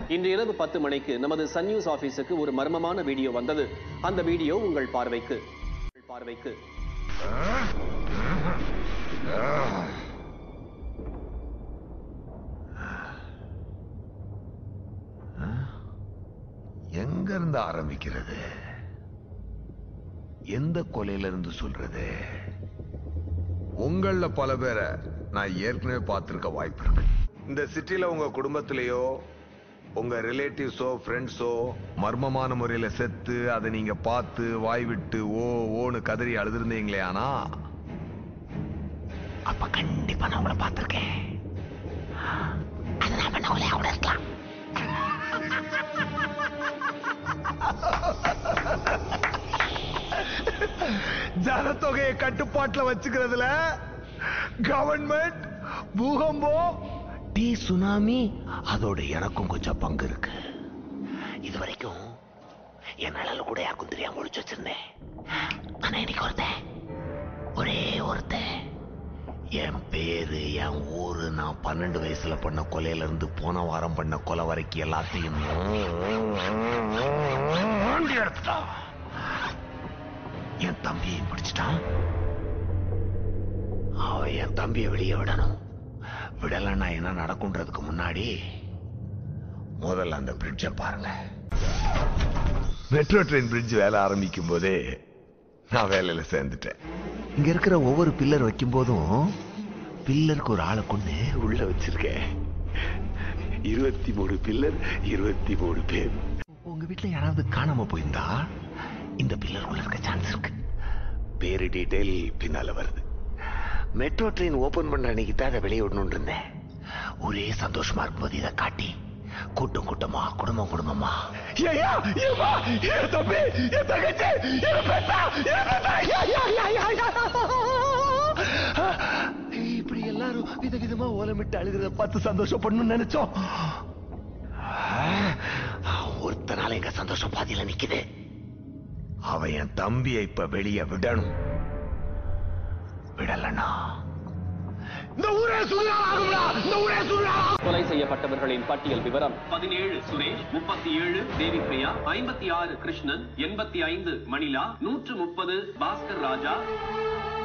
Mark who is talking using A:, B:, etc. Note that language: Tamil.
A: இன்று இரவு பத்து மணிக்கு நமது சன் நியூஸ் ஆபீஸுக்கு ஒரு மர்மமான வீடியோ வந்தது அந்த வீடியோ உங்கள் பார்வைக்கு உங்கள் பார்வைக்கு
B: எங்க இருந்து ஆரம்பிக்கிறது எந்த கொலையில இருந்து சொல்றது உங்கள பல பேரை நான் ஏற்கனவே பார்த்திருக்க வாய்ப்பு இருக்கு இந்த சிட்டில உங்க குடும்பத்திலேயோ உங்க ரிலேட்டிவ்ஸோ ஃப்ரெண்ட்ஸோ மர்மமான முறையில செத்து அதை நீங்க பார்த்து வாய் விட்டு ஓ ஓன்னு கதறி அழுதுருந்தீங்களே ஆனா அப்ப கண்டிப்பா நான் உங்களை பார்த்திருக்கேன் அது நாம நவலையா கூட இருக்கலாம் ஜனத்தொகையை கட்டுப்பாட்டுல வச்சுக்கிறதுல கவர்மெண்ட் பூகம்பம் டீ சுனாமி அதோட எனக்கும் கொஞ்சம் பங்கு இருக்கு இது வரைக்கும் என் நிழல் கூட யாருக்கும் தெரியாம ஒழிச்சு வச்சிருந்தேன் ஆனா இன்னைக்கு ஒருத்தன் ஒரே ஒருத்தன் என் பேரு என் ஊரு நான் பன்னெண்டு வயசுல பண்ண கொலையில இருந்து போன வாரம் பண்ண கொலை வரைக்கும் எல்லாத்தையும் நோண்டி எடுத்துட்டான் என் தம்பியை பிடிச்சிட்டான் அவன் என் தம்பியை வெளியே விடணும் விடலைன்னா என்ன நடக்கும்ன்றதுக்கு முன்னாடி முதல்ல அந்த பிரிட்ஜை பாருங்க மெட்ரோ ட்ரெயின் பிரிட்ஜ் வேலை ஆரம்பிக்கும் போதே நான் வேலையில சேர்ந்துட்டேன் இங்க இருக்கிற ஒவ்வொரு பில்லர் வைக்கும் போதும் பில்லருக்கு ஒரு ஆளை கொண்டு உள்ள வச்சிருக்கேன் இருபத்தி மூணு பில்லர் இருபத்தி மூணு பேர் உங்க வீட்டுல யாராவது காணாம போயிருந்தா இந்த பில்லருக்குள்ள இருக்க சான்ஸ் இருக்கு பேரு டீடைல் பின்னால வருது மெட்ரோ ட்ரெயின் ஓபன் பண்ண அன்னைக்கு தான் அதை வெளியே விடணும்னு இருந்தேன் ஒரே சந்தோஷமா இருக்கும்போது இதை காட்டி கூட்டம் கூட்டமா குடும்பம் குடும்பமா ஐயா, இருமா, என் தம்பி, என் தங்கச்சி, என் பெத்தா, என் பெத்தா, ஐயா, ஐயா, ஐயா, ஐயா, ஐயா. இப்படி எல்லாரும் விதவிதமா ஓலமிட்டு அழுகிறத பார்த்து சந்தோஷப்படணும்னு நினைச்சோம் ஒருத்தனால எங்க சந்தோஷம் பாதியில நிக்குது அவன் என் தம்பியை இப்ப வெளியே விடணும் விடலனா இந்த ஊரே சுடுகாடாகும்டா இந்த ஊரே சுடுகாடா
A: கொலை செய்யப்பட்டவர்களின் பட்டியல் விவரம்
C: பதினேழு சுரேஷ் முப்பத்தி ஏழு தேவி பிரியா ஐம்பத்தி ஆறு கிருஷ்ணன் எண்பத்தி ஐந்து மணிலா நூற்று முப்பது பாஸ்கர் ராஜா